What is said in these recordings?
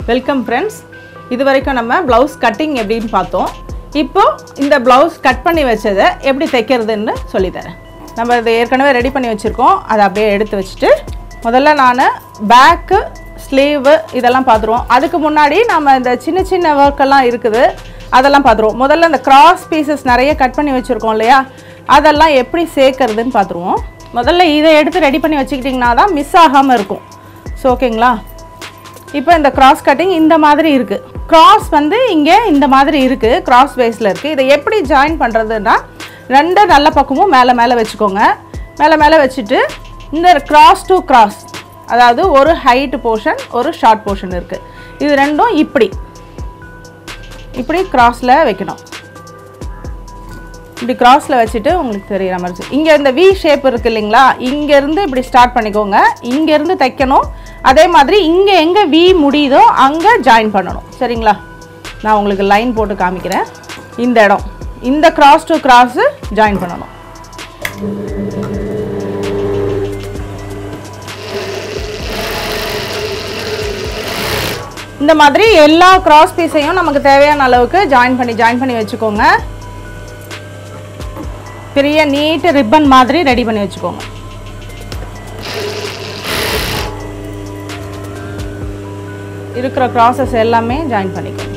welcome friends இது வரைக்கும் நம்ம ப்ளவுஸ் கட்டிங் எப்படின்னு பார்த்தோம் இப்போ இந்த ப்ளவுஸ் கட் பண்ணி வச்சதை எப்படி தைக்கிறதுன்னு சொல்லித்தரேன் நம்ம இதை ஏற்கனவே ரெடி பண்ணி வச்சுருக்கோம் அதை அப்படியே எடுத்து வச்சுட்டு முதல்ல நான் பேக்கு ஸ்லீவு இதெல்லாம் பார்த்துருவோம் அதுக்கு முன்னாடி நம்ம இந்த சின்ன சின்ன ஒர்க்கெல்லாம் இருக்குது அதெல்லாம் பார்த்துருவோம் முதல்ல இந்த கிராஸ் பீசஸ் நிறைய கட் பண்ணி வச்சுருக்கோம் இல்லையா அதெல்லாம் எப்படி சேர்க்கறதுன்னு பார்த்துருவோம் முதல்ல இதை எடுத்து ரெடி பண்ணி வச்சுக்கிட்டிங்கன்னா தான் மிஸ் ஆகாமல் இருக்கும் ஸோ ஓகேங்களா இப்போ இந்த கிராஸ் கட்டிங் இந்த மாதிரி இருக்குது கிராஸ் வந்து இங்கே இந்த மாதிரி இருக்குது கிராஸ் பேஸில் இருக்குது இதை எப்படி ஜாயின் பண்ணுறதுன்னா ரெண்டு நல்ல பக்கமும் மேலே மேலே வச்சுக்கோங்க மேலே மேலே வச்சுட்டு இந்த கிராஸ் டு கிராஸ் அதாவது ஒரு ஹைட் போர்ஷன் ஒரு ஷார்ட் போர்ஷன் இருக்குது இது ரெண்டும் இப்படி இப்படி கிராஸில் வைக்கணும் இப்படி கிராஸில் வச்சுட்டு உங்களுக்கு தெரியுற மாதிரி இங்கே இந்த வி ஷேப் இருக்குது இல்லைங்களா இங்கேருந்து இப்படி ஸ்டார்ட் பண்ணிக்கோங்க இங்கேருந்து தைக்கணும் அதே மாதிரி இங்கே எங்கே வி முடியுதோ அங்கே ஜாயின் பண்ணணும் சரிங்களா நான் உங்களுக்கு லைன் போட்டு காமிக்கிறேன் இந்த இடம் இந்த கிராஸ் டு கிராஸு ஜாயின் பண்ணணும் இந்த மாதிரி எல்லா கிராஸ் பீஸையும் நமக்கு தேவையான அளவுக்கு ஜாயின் பண்ணி ஜாயின் பண்ணி வச்சுக்கோங்க பெரிய நீட் ரிப்பன் மாதிரி ரெடி பண்ணி வச்சுக்கோங்க இருக்கிற க்ராசஸ் எல்லாமே ஜாயின் பண்ணிக்கோங்க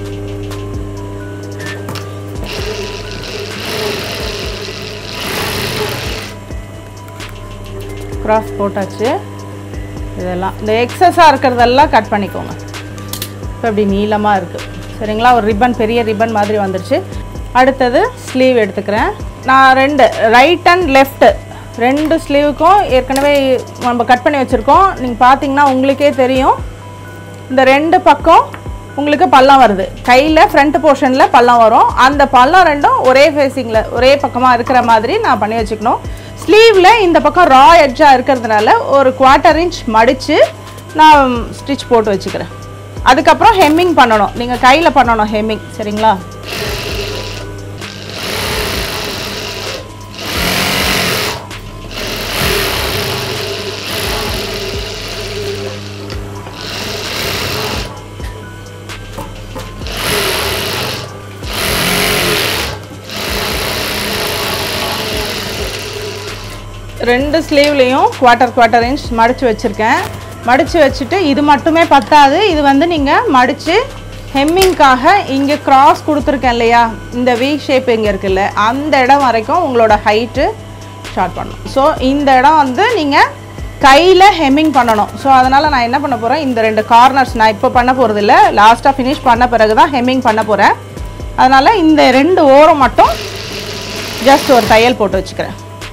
கிராஸ் போட்டாச்சு இதெல்லாம் இந்த எக்ஸஸாக இருக்கிறதெல்லாம் கட் பண்ணிக்கோங்க இப்போ இப்படி நீளமாக இருக்குது சரிங்களா ஒரு ரிப்பன் பெரிய ரிப்பன் மாதிரி வந்துருச்சு அடுத்தது ஸ்லீவ் எடுத்துக்கிறேன் நான் ரெண்டு ரைட் அண்ட் லெஃப்ட் ரெண்டு ஸ்லீவுக்கும் ஏற்கனவே நம்ம கட் பண்ணி வச்சுருக்கோம் நீங்கள் பார்த்தீங்கன்னா உங்களுக்கே தெரியும் இந்த ரெண்டு பக்கம் உங்களுக்கு பள்ளம் வருது கையில் ஃப்ரண்ட் போர்ஷனில் பள்ளம் வரும் அந்த பள்ளம் ரெண்டும் ஒரே ஃபேஸிங்கில் ஒரே பக்கமாக இருக்கிற மாதிரி நான் பண்ணி வச்சுக்கணும் ஸ்லீவில் இந்த பக்கம் ரா எட்ஜாக இருக்கிறதுனால ஒரு குவார்ட்டர் இன்ச் மடித்து நான் ஸ்டிச் போட்டு வச்சுக்கிறேன் அதுக்கப்புறம் ஹெம்மிங் பண்ணணும் நீங்கள் கையில் பண்ணணும் ஹெம்மிங் சரிங்களா ரெண்டு ஸ்லீவ்லேயும் குவார்ட்டர் குவார்ட்டர் இன்ச் மடித்து வச்சுருக்கேன் மடித்து வச்சுட்டு இது மட்டுமே பத்தாது இது வந்து நீங்கள் மடித்து ஹெம்மிங்காக இங்கே கிராஸ் கொடுத்துருக்கேன் இல்லையா இந்த வி ஷேப் இங்கே இருக்குல்ல அந்த இடம் வரைக்கும் உங்களோட ஹைட்டு ஷார்ட் பண்ணணும் ஸோ இந்த இடம் வந்து நீங்கள் கையில் ஹெம்மிங் பண்ணணும் ஸோ அதனால் நான் என்ன பண்ண போகிறேன் இந்த ரெண்டு கார்னர்ஸ் நான் இப்போ பண்ண போகிறது இல்லை லாஸ்ட்டாக ஃபினிஷ் பண்ண பிறகு தான் ஹெம்மிங் பண்ண போகிறேன் அதனால் இந்த ரெண்டு ஓரம் மட்டும் ஜஸ்ட் ஒரு தையல் போட்டு வச்சுக்கிறேன்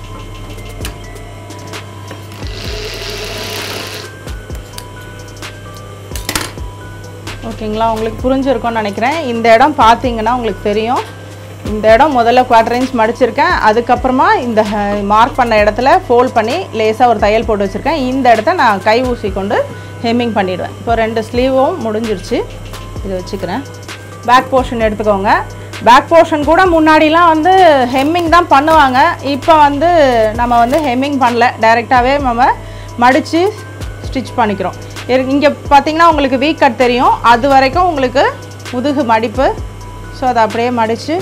ஓகேங்களா உங்களுக்கு புரிஞ்சிருக்கும்னு நினைக்கிறேன் இந்த இடம் பார்த்தீங்கன்னா உங்களுக்கு தெரியும் இந்த இடம் முதல்ல குவார்டர் இன்ச் மடிச்சிருக்கேன் அதுக்கப்புறமா இந்த மார்க் பண்ண இடத்துல ஃபோல்ட் பண்ணி லேசாக ஒரு தையல் போட்டு வச்சுருக்கேன் இந்த இடத்த நான் கை ஊசி கொண்டு ஹெம்மிங் பண்ணிவிடுவேன் இப்போ ரெண்டு ஸ்லீவும் முடிஞ்சிருச்சு இதை வச்சுக்கிறேன் பேக் போர்ஷன் எடுத்துக்கோங்க பேக் போர்ஷன் கூட முன்னாடிலாம் வந்து ஹெம்மிங் தான் பண்ணுவாங்க இப்போ வந்து நம்ம வந்து ஹெம்மிங் பண்ணல டைரெக்டாகவே நம்ம மடித்து ஸ்டிச் பண்ணிக்கிறோம் இங்கே பார்த்தீங்கன்னா உங்களுக்கு வீக் கட் தெரியும் அது வரைக்கும் உங்களுக்கு முதுகு மடிப்பு ஸோ அதை அப்படியே மடித்து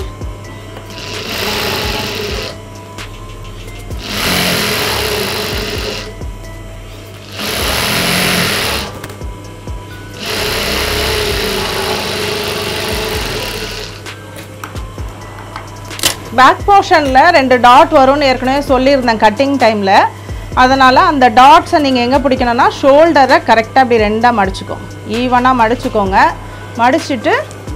பேக் போர்ஷனில் ரெண்டு டாட் வரும்னு ஏற்கனவே சொல்லியிருந்தேன் கட்டிங் டைமில் அதனால் அந்த டாட்ஸை நீங்கள் எங்கே பிடிக்கணும்னா ஷோல்டரை கரெக்டாக அப்படி ரெண்டாக மடிச்சுக்கோங்க ஈவனாக மடிச்சுக்கோங்க மடிச்சுட்டு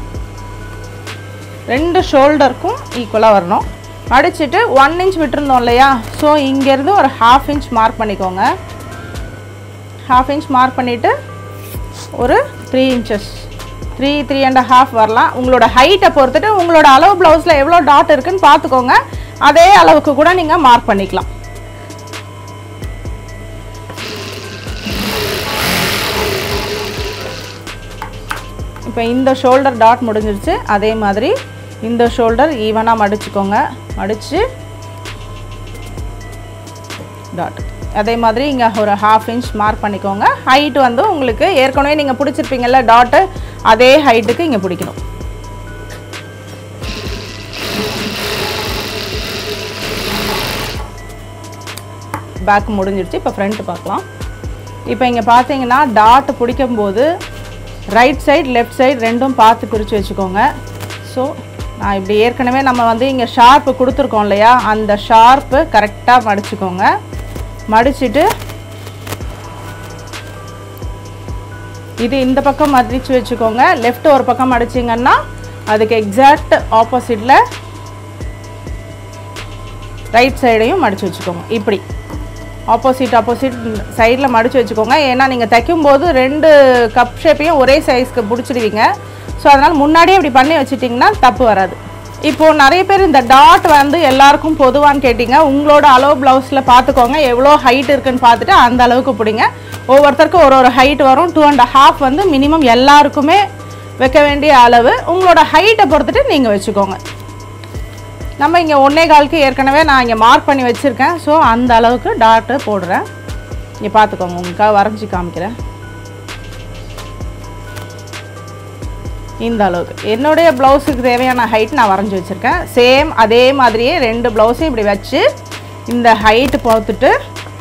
ரெண்டு ஷோல்டருக்கும் ஈக்குவலாக வரணும் மடிச்சுட்டு ஒன் இன்ச் விட்டுருந்தோம் இல்லையா ஸோ இங்கேருந்து ஒரு ஹாஃப் இன்ச் மார்க் பண்ணிக்கோங்க ஹாஃப் இன்ச் மார்க் பண்ணிவிட்டு ஒரு three inches three three and half வரலாம் உங்களோட ஹைட்டை பொறுத்துட்டு உங்களோட அளவு ப்ளவுஸில் எவ்வளோ டாட் இருக்குன்னு பார்த்துக்கோங்க அதே அளவுக்கு கூட நீங்கள் மார்க் பண்ணிக்கலாம் இப்போ இந்த ஷோல்டர் டாட் முடிஞ்சிருச்சு அதே மாதிரி இந்த ஷோல்டர் ஈவனாக மடிச்சுக்கோங்க மடித்து டாட் அதே மாதிரி இங்கே ஒரு ஹாஃப் இன்ச் மார்க் பண்ணிக்கோங்க ஹைட் வந்து உங்களுக்கு ஏற்கனவே நீங்கள் பிடிச்சிருப்பீங்கல்ல டாட்டு அதே ஹைட்டுக்கு இங்கே பிடிக்கணும் பேக் முடிஞ்சிருச்சு இப்போ ஃப்ரண்ட் பார்க்கலாம் இப்போ இங்கே பார்த்தீங்கன்னா டாட் பிடிக்கும்போது ரைட் சைடு லெஃப்ட் சைடு ரெண்டும் பார்த்து பிரித்து வச்சுக்கோங்க ஸோ நான் இப்படி ஏற்கனவே நம்ம வந்து இங்கே ஷார்ப்பு கொடுத்துருக்கோம் இல்லையா அந்த ஷார்ப்பு கரெக்டாக மடிச்சுக்கோங்க மடிச்சிட்டு இது இந்த பக்கம் மடிச்சு வச்சுக்கோங்க லெஃப்ட் ஒரு பக்கம் மடிச்சிங்கன்னா அதுக்கு எக்ஸாக்ட் ஆப்போசிட்டில் ரைட் சைடையும் மடித்து வச்சுக்கோங்க இப்படி ஆப்போசிட் ஆப்போசிட் சைடில் மடித்து வச்சுக்கோங்க ஏன்னா நீங்கள் தைக்கும்போது ரெண்டு கப் ஷேப்பையும் ஒரே சைஸ்க்கு பிடிச்சிடுவீங்க ஸோ அதனால் முன்னாடியே இப்படி பண்ணி வச்சிட்டிங்கன்னா தப்பு வராது இப்போது நிறைய பேர் இந்த டாட் வந்து எல்லாருக்கும் பொதுவான்னு கேட்டிங்க உங்களோட அளவு ப்ளவுஸில் பார்த்துக்கோங்க எவ்வளோ ஹைட் இருக்குன்னு பார்த்துட்டு அந்த அளவுக்கு பிடிங்க ஒவ்வொருத்தருக்கும் ஒரு ஒரு ஹைட் வரும் டூ அண்ட் ஹாஃப் வந்து மினிமம் எல்லாருக்குமே வைக்க வேண்டிய அளவு உங்களோட ஹைட்டை பொறுத்துட்டு நீங்கள் வச்சுக்கோங்க நம்ம இங்கே ஒன்றே காலுக்கு ஏற்கனவே நான் இங்கே மார்க் பண்ணி வச்சுருக்கேன் ஸோ அந்த அளவுக்கு டாட்டு போடுறேன் இங்கே பார்த்துக்கோங்க உங்களுக்காக வரைஞ்சி காமிக்கிறேன் இந்த அளவுக்கு என்னுடைய ப்ளவுஸுக்கு தேவையான ஹைட் நான் வரைஞ்சி வச்சுருக்கேன் சேம் அதே மாதிரியே ரெண்டு ப்ளவுஸையும் இப்படி வச்சு இந்த ஹைட்டு பார்த்துட்டு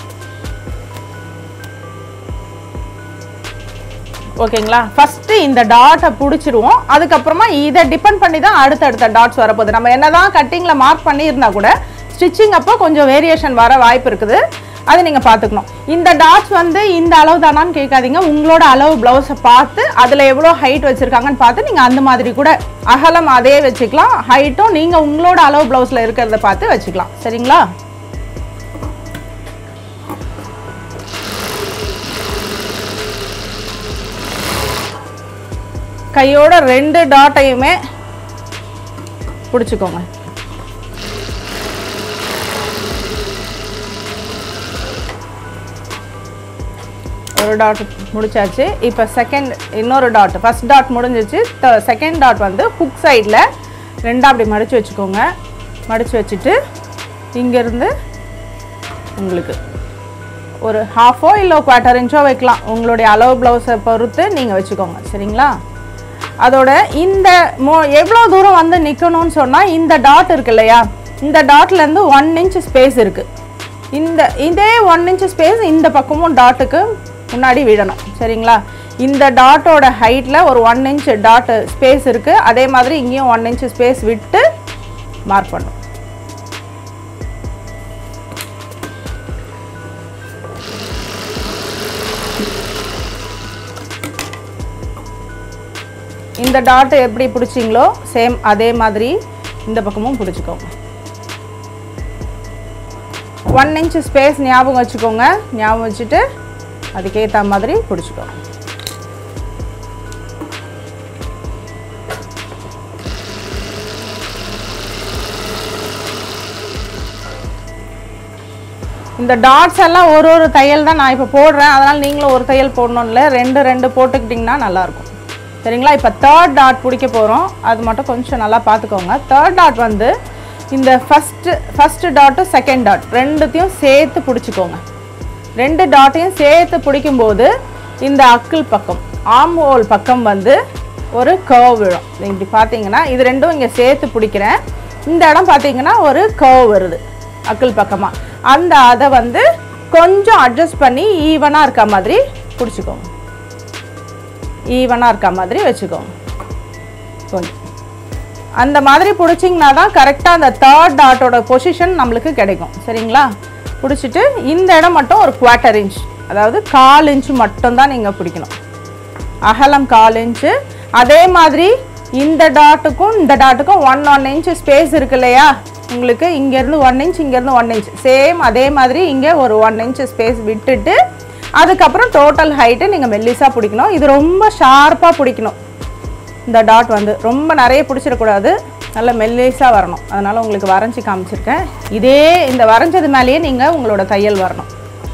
ஓகேங்களா ஃபஸ்ட்டு இந்த டாட்டை பிடிச்சிருவோம் அதுக்கப்புறமா இதை டிபெண்ட் பண்ணி தான் அடுத்தடுத்த டாட்ஸ் வரப்போகுது நம்ம என்ன தான் கட்டிங்கில் மார்க் பண்ணியிருந்தா கூட ஸ்டிச்சிங் அப்போ கொஞ்சம் வேரியேஷன் வர வாய்ப்பு இருக்குது அது நீங்கள் பார்த்துக்கணும் இந்த டாட்ஸ் வந்து இந்த அளவு தானான்னு கேட்காதீங்க உங்களோட அளவு ப்ளவுஸை பார்த்து அதில் எவ்வளோ ஹைட் வச்சுருக்காங்கன்னு பார்த்து நீங்கள் அந்த மாதிரி கூட அகலம் அதே வச்சுக்கலாம் ஹைட்டும் நீங்கள் உங்களோட அளவு ப்ளவுஸில் இருக்கிறத பார்த்து வச்சுக்கலாம் சரிங்களா கையோட ரெண்டு டாட்டையுமே பிடிச்சிக்கோங்க ஒரு டாட் முடிச்சாச்சு இப்போ செகண்ட் இன்னொரு டாட் ஃபர்ஸ்ட் டாட் முடிஞ்சிச்சு செகண்ட் டாட் வந்து ஹுக் சைடில் ரெண்டாக அப்படி மடித்து வச்சுக்கோங்க மடித்து வச்சுட்டு இங்கேருந்து உங்களுக்கு ஒரு ஹாஃபோ இல்லை குவார்ட்டர் இன்ச்சோ வைக்கலாம் உங்களுடைய அளவு ப்ளவுஸை பொறுத்து நீங்கள் வச்சுக்கோங்க சரிங்களா அதோட இந்த மோ எவ்வளோ தூரம் வந்து நிற்கணும்னு சொன்னால் இந்த டாட் இருக்கு இல்லையா இந்த டாட்லேருந்து ஒன் இன்ச் ஸ்பேஸ் இருக்குது இந்த இதே ஒன் இன்ச் ஸ்பேஸ் இந்த பக்கமும் டாட்டுக்கு முன்னாடி விடணும் சரிங்களா இந்த டாட்டோட ஹைட்டில் ஒரு ஒன் இன்ச் டாட் ஸ்பேஸ் இருக்குது அதே மாதிரி இங்கேயும் ஒன் இன்ச் ஸ்பேஸ் விட்டு மார்க் பண்ணும் இந்த டாட் எப்படி பிடிச்சிங்களோ சேம் அதே மாதிரி இந்த பக்கமும் பிடிச்சிக்கோங்க ஒன் இன்ச் ஸ்பேஸ் ஞாபகம் வச்சுக்கோங்க ஞாபகம் வச்சுட்டு அதுக்கேற்ற மாதிரி பிடிச்சிக்கோங்க இந்த டாட்ஸ் எல்லாம் ஒரு ஒரு தையல் தான் நான் இப்போ போடுறேன் அதனால் நீங்களும் ஒரு தையல் போடணும் இல்லை ரெண்டு ரெண்டு போட்டுக்கிட்டிங்கன்னா நல்லாயிருக்கும் சரிங்களா இப்போ தேர்ட் டாட் பிடிக்க போகிறோம் அது மட்டும் கொஞ்சம் நல்லா பார்த்துக்கோங்க தேர்ட் டாட் வந்து இந்த ஃபஸ்ட்டு ஃபஸ்ட்டு டாட்டும் செகண்ட் டாட் ரெண்டுத்தையும் சேர்த்து பிடிச்சிக்கோங்க ரெண்டு டாட்டையும் சேர்த்து பிடிக்கும்போது இந்த அக்கிள் பக்கம் ஆம் ஹோல் பக்கம் வந்து ஒரு கர்வ் விழும் நீங்க இப்படி பார்த்தீங்கன்னா இது ரெண்டும் இங்கே சேர்த்து பிடிக்கிறேன் இந்த இடம் பார்த்தீங்கன்னா ஒரு கர்வ் வருது அக்கிள் பக்கமாக அந்த அதை வந்து கொஞ்சம் அட்ஜஸ்ட் பண்ணி ஈவனாக இருக்க மாதிரி பிடிச்சிக்கோங்க ஈவனாக இருக்க மாதிரி வச்சுக்கோங்க கொஞ்சம் அந்த மாதிரி பிடிச்சிங்கன்னா தான் கரெக்டாக அந்த தேர்ட் டாட்டோட பொசிஷன் நம்மளுக்கு கிடைக்கும் சரிங்களா பிடிச்சிட்டு இந்த இடம் மட்டும் ஒரு குவார்ட்டர் இன்ச் அதாவது கால் இன்ச்சு மட்டும்தான் நீங்கள் பிடிக்கணும் அகலம் கால் இன்ச்சு அதே மாதிரி இந்த டாட்டுக்கும் இந்த டாட்டுக்கும் ஒன் ஒன் இன்ச் ஸ்பேஸ் இருக்கு இல்லையா உங்களுக்கு இங்கேருந்து ஒன் இன்ச் இங்கேருந்து ஒன் இன்ச் சேம் அதே மாதிரி இங்கே ஒரு ஒன் இன்ச் ஸ்பேஸ் விட்டுட்டு அதுக்கப்புறம் டோட்டல் ஹைட்டு நீங்கள் மெல்லிஸாக பிடிக்கணும் இது ரொம்ப ஷார்ப்பாக பிடிக்கணும் இந்த டாட் வந்து ரொம்ப நிறைய பிடிச்சிடக்கூடாது நல்ல மெல்லிஸாக வரணும் அதனால் உங்களுக்கு வரைஞ்சி காமிச்சிருக்கேன் இதே இந்த வரைஞ்சது மேலேயே நீங்கள் உங்களோட தையல் வரணும்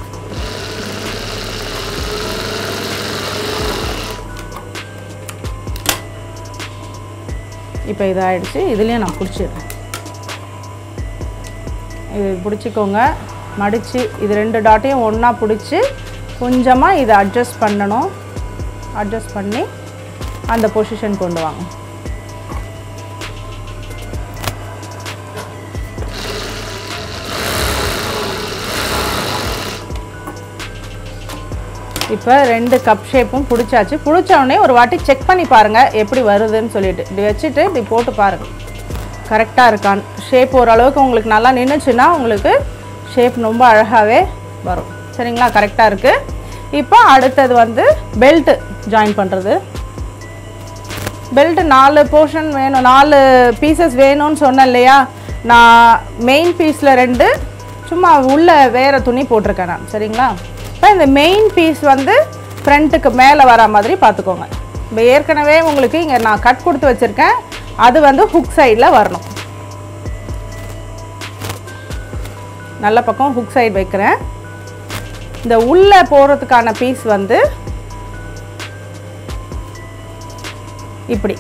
இப்போ இதாகிடுச்சு இதுலேயும் நான் பிடிச்சிடுறேன் இது பிடிச்சிக்கோங்க மடித்து இது ரெண்டு டாட்டையும் ஒன்றா பிடிச்சி கொஞ்சமாக இதை அட்ஜஸ்ட் பண்ணணும் அட்ஜஸ்ட் பண்ணி அந்த பொசிஷன் கொண்டு வாங்க இப்போ ரெண்டு கப் ஷேப்பும் பிடிச்சாச்சு பிடிச்ச உடனே ஒரு வாட்டி செக் பண்ணி பாருங்கள் எப்படி வருதுன்னு சொல்லிட்டு இப்படி வச்சுட்டு இப்படி போட்டு பாருங்கள் கரெக்டாக இருக்கான்னு ஷேப் ஓரளவுக்கு உங்களுக்கு நல்லா நின்றுச்சுன்னா உங்களுக்கு ஷேப் ரொம்ப அழகாகவே வரும் சரிங்களா கரெக்டாக இருக்குது இப்போ அடுத்தது வந்து பெல்ட்டு ஜாயின் பண்ணுறது பெல்ட் நாலு போர்ஷன் வேணும் நாலு பீசஸ் வேணும்னு சொன்னேன் இல்லையா நான் மெயின் பீஸில் ரெண்டு சும்மா உள்ள வேறு துணி போட்டிருக்கேன் நான் சரிங்களா இப்போ இந்த மெயின் பீஸ் வந்து ஃப்ரண்ட்டுக்கு மேலே வர மாதிரி பார்த்துக்கோங்க இப்போ ஏற்கனவே உங்களுக்கு இங்கே நான் கட் கொடுத்து வச்சுருக்கேன் அது வந்து ஹுக் சைடில் வரணும் நல்ல பக்கம் ஹுக் சைடு வைக்கிறேன் இந்த உள்ளே போகிறதுக்கான பீஸ் வந்து இப்படி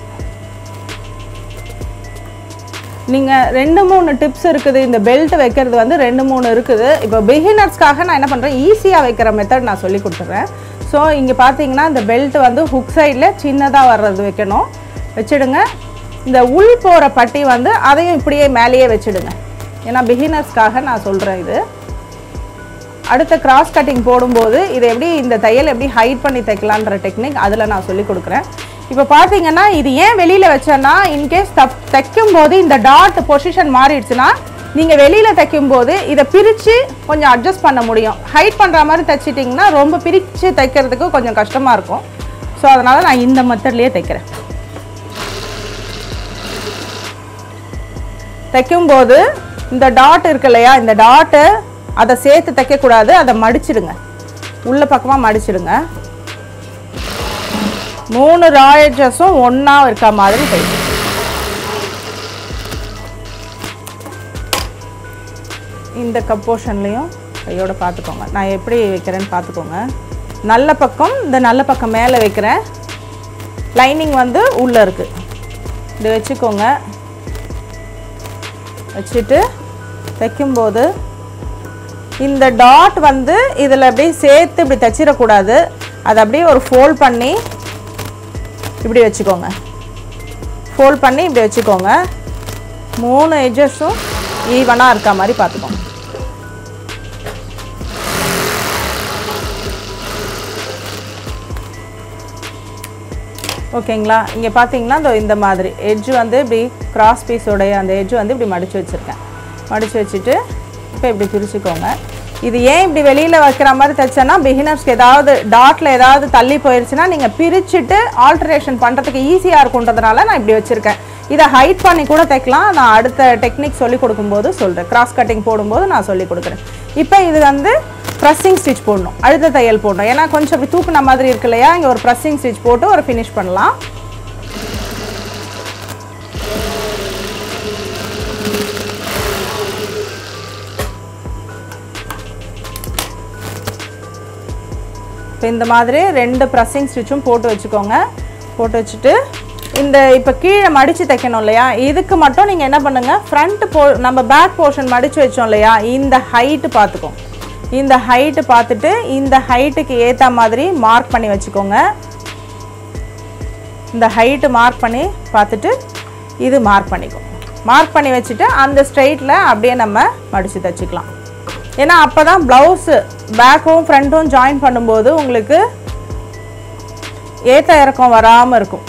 நீங்கள் ரெண்டு மூணு டிப்ஸ் இருக்குது இந்த பெல்ட் வைக்கிறது வந்து ரெண்டு மூணு இருக்குது இப்போ பிகினர்ஸ்க்காக நான் என்ன பண்ணுறேன் ஈஸியாக வைக்கிற மெத்தட் நான் சொல்லி கொடுத்துட்றேன் ஸோ இங்கே பார்த்தீங்கன்னா இந்த பெல்ட் வந்து ஹுக் சைடில் சின்னதாக வர்றது வைக்கணும் வச்சிடுங்க இந்த உள் போகிற பட்டி வந்து அதையும் இப்படியே மேலேயே வச்சிடுங்க ஏன்னா பிகினர்ஸ்க்காக நான் சொல்கிறேன் இது அடுத்த கிராஸ் கட்டிங் போடும்போது இதை எப்படி இந்த தையல் எப்படி ஹைட் பண்ணி தைக்கலான்ற டெக்னிக் அதில் நான் சொல்லி கொடுக்குறேன் இப்போ பார்த்தீங்கன்னா இது ஏன் வெளியில் வச்சேன்னா இன்கேஸ் தப் தைக்கும் போது இந்த டாட் பொசிஷன் மாறிடுச்சுன்னா நீங்கள் வெளியில் தைக்கும் போது இதை பிரித்து கொஞ்சம் அட்ஜஸ்ட் பண்ண முடியும் ஹைட் பண்ணுற மாதிரி தைச்சிட்டிங்கன்னா ரொம்ப பிரித்து தைக்கிறதுக்கு கொஞ்சம் கஷ்டமாக இருக்கும் ஸோ அதனால் நான் இந்த மெத்தட்லேயே தைக்கிறேன் தைக்கும்போது இந்த டாட் இருக்கு இல்லையா இந்த டாட்டு அதை சேர்த்து தைக்கக்கூடாது அதை மடிச்சிடுங்க உள்ள பக்கமாக மடிச்சிடுங்க மூணு ராயட்ஸும் ஒன்றா இருக்க மாதிரி தைக்கணும் இந்த கப் போர்ஷன்லேயும் கையோட பார்த்துக்கோங்க நான் எப்படி வைக்கிறேன்னு பார்த்துக்கோங்க நல்ல பக்கம் இந்த நல்ல பக்கம் மேலே வைக்கிறேன் லைனிங் வந்து உள்ளே இருக்குது இப்படி வச்சுக்கோங்க வச்சுட்டு தைக்கும்போது இந்த டாட் வந்து இதில் அப்படியே சேர்த்து இப்படி தைச்சிடக்கூடாது அதை அப்படியே ஒரு ஃபோல்ட் பண்ணி இப்படி வச்சுக்கோங்க ஃபோல்ட் பண்ணி இப்படி வச்சுக்கோங்க மூணு எட்ஜஸும் ஈவனாக இருக்க மாதிரி பார்த்துக்கோங்க ஓகேங்களா இங்கே பார்த்தீங்கன்னா இந்த இந்த மாதிரி எட்ஜ் வந்து இப்படி கிராஸ் பீஸோடைய அந்த எட்ஜ் வந்து இப்படி மடித்து வச்சுருக்கேன் மடித்து வச்சுட்டு இப்போ இப்படி பிரிச்சுக்கோங்க இது ஏன் இப்படி வெளியில் வைக்கிற மாதிரி தைச்சேன்னா பிகினர்ஸ்க்கு ஏதாவது டாட்டில் ஏதாவது தள்ளி போயிடுச்சுன்னா நீங்கள் பிரிச்சுட்டு ஆல்ட்ரேஷன் பண்ணுறதுக்கு ஈஸியாக இருக்குன்றதுனால நான் இப்படி வச்சுருக்கேன் இதை ஹைட் பண்ணி கூட தைக்கலாம் நான் அடுத்த டெக்னிக் சொல்லி கொடுக்கும்போது சொல்கிறேன் கிராஸ் கட்டிங் போடும்போது நான் சொல்லி கொடுக்குறேன் இப்போ இது வந்து ப்ரெஸ்ஸிங் ஸ்டிச் போடணும் அழுத்த தையல் போடணும் ஏன்னா கொஞ்சம் அப்படி தூக்குன மாதிரி இருக்கு இல்லையா இங்கே ஒரு ப்ரெஸ்ஸிங் ஸ்டிச் போட்டு ஒரு ஃபினிஷ் பண்ணலாம் இப்போ இந்த மாதிரி ரெண்டு ப்ரெஸ்ஸிங் ஸ்டிச்சும் போட்டு வச்சுக்கோங்க போட்டு வச்சுட்டு இந்த இப்போ கீழே மடித்து தைக்கணும் இல்லையா இதுக்கு மட்டும் நீங்கள் என்ன பண்ணுங்கள் ஃப்ரண்ட் போ நம்ம பேக் போர்ஷன் மடித்து வச்சோம் இல்லையா இந்த ஹைட்டு பார்த்துக்கோங்க இந்த ஹைட்டு பார்த்துட்டு இந்த ஹைட்டுக்கு ஏற்ற மாதிரி மார்க் பண்ணி வச்சுக்கோங்க இந்த ஹைட்டு மார்க் பண்ணி பார்த்துட்டு இது மார்க் பண்ணிக்கோங்க மார்க் பண்ணி வச்சுட்டு அந்த ஸ்ட்ரைட்டில் அப்படியே நம்ம மடித்து தைச்சிக்கலாம் ஏன்னா அப்போ தான் ப்ளவுஸு பேக்கும் ஃப்ரண்ட்டும் ஜாயின் பண்ணும்போது உங்களுக்கு ஏற்ற இறக்கம் வராமல் இருக்கும்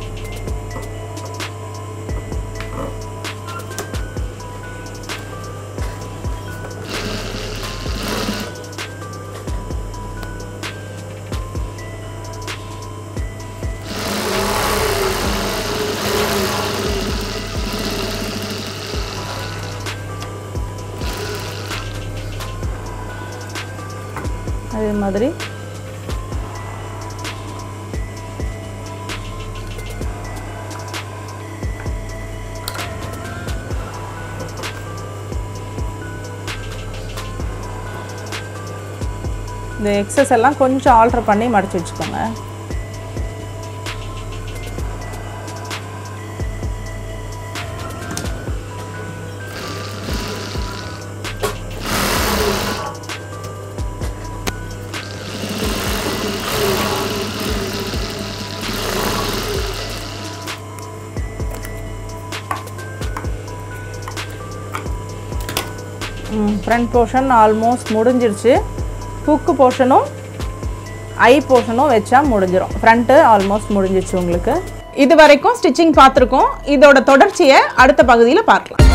அதே மாதிரி இந்த எக்ஸஸ் எல்லாம் கொஞ்சம் ஆல்டர் பண்ணி மடிச்சு வச்சுக்கோங்க ஃப்ரண்ட் போர்ஷன் ஆல்மோஸ்ட் முடிஞ்சிருச்சு ஹுக்கு போர்ஷனும் ஐ போர்ஷனும் வச்சா முடிஞ்சிடும் ஃப்ரண்ட்டு ஆல்மோஸ்ட் முடிஞ்சிருச்சு உங்களுக்கு இது வரைக்கும் ஸ்டிச்சிங் பார்த்துருக்கோம் இதோட தொடர்ச்சியை அடுத்த பகுதியில் பார்க்கலாம்